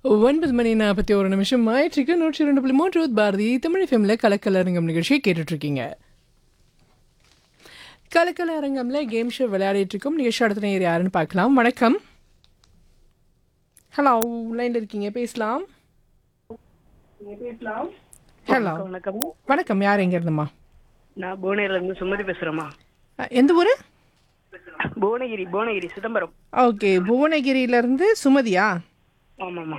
ஒன்பது மணி நாற்பத்தி ஒரு நிமிஷம் ஆயிற்றுக்கு நூற்றி ரெண்டு புள்ளி மூன்று பாரதி தமிழ் ஃபேமில் கலக்கல் அரங்கம் நிகழ்ச்சியை கேட்டுட்டு இருக்கீங்க கலக்கல் அரங்கம்ல கேம் ஷோ விளையாடிட்டு இருக்கோம் நிகழ்ச்சி அடுத்த நேர் யாருன்னு பார்க்கலாம் வணக்கம் ஹலோ லைன்ல இருக்கீங்க பேசலாம் ஹலோ வணக்கம் வணக்கம் யார் எங்க இருந்துமா நான் புவனகிரில இருந்து சுமதி பேசுறேம்மா அஹ், எந்த ஊரு புவனகிரி புவனகிரி சிதம்பரம் ஓகே புவனகிரியில இருந்து சுமதியா ஆமாம்மா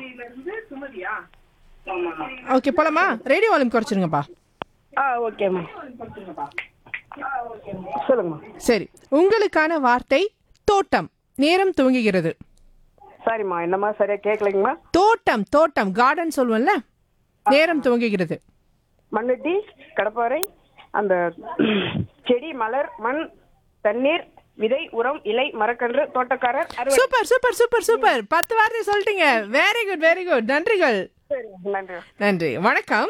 ஓகே போலாமா ரேடியோ வால்யூம் குறைச்சிருங்கப்பா ஆ ஓகேம்மா சொல்லுங்கம்மா சரி உங்களுக்கான வார்த்தை தோட்டம் நேரம் துவங்குகிறது சாரிம்மா என்னம்மா சரியா கேட்கலைங்கம்மா தோட்டம் தோட்டம் கார்டன் சொல்லுவோம்ல நேரம் துவங்குகிறது மண்வெட்டி கடப்பாறை அந்த செடி மலர் மண் தண்ணீர் விதை உரம் இலை மரக்கன்று தோட்டக்காரர் அறுவடை சூப்பர் சூப்பர் சூப்பர் சூப்பர் பத்து வார்த்தை சொல்லிட்டீங்க வெரி குட் வெரி குட் நன்றிகள் சரி நன்றி நன்றி வணக்கம்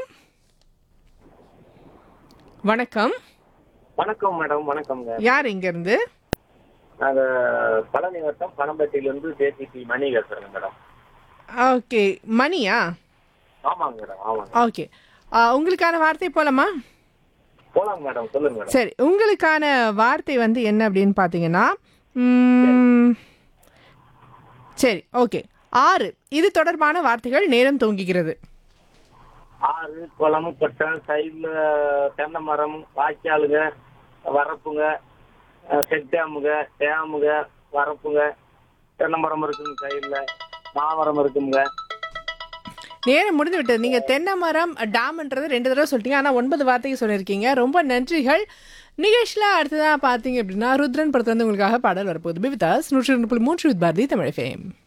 வணக்கம் வணக்கம் மேடம் வணக்கம்ங்க யார் இங்க இருந்து நாங்க பழனி வட்டம் பணம்பட்டியிலிருந்து ஜேசிபி மணி பேசுறேங்க மேடம் ஓகே மணியா ஆமாங்க மேடம் ஆமாங்க ஓகே உங்களுக்கான வார்த்தை போலாமா போலாங்க மேடம் சொல்லுங்க மேடம் சரி உங்களுக்கான வார்த்தை வந்து என்ன அப்படின்னு பார்த்தீங்கன்னா ம், சரி ஓகே ஆறு இது தொடர்பான வார்த்தைகள் நேரம் துவங்குகிறது ஆறு குளம் கொட்டை சைடுல தென்னை மரம் வாய்க்காலுங்க வரப்புங்க செக் டேமுங்க டேமுங்க வரப்புங்க தென்னை மரம் இருக்குங்க சைடுல மாமரம் இருக்குங்க நேரம் முடிந்து விட்டது நீங்கள் தென்னை மரம் டேம்ன்றது ரெண்டு தடவை சொல்லிட்டீங்க ஆனால் ஒன்பது வார்த்தைக்கு சொல்லியிருக்கீங்க ரொம்ப நன்றிகள் நிகழ்ச்சியில் அடுத்ததாக பார்த்தீங்க அப்படின்னா ருத்ரன் படத்துல இருந்து உங்களுக்காக பாடல் வரப்போகுது பிவிதாஸ் நூற்றி ரெண்டு புள்ளி மூன்று வித் பாரதி தமிழ் ஃபேம்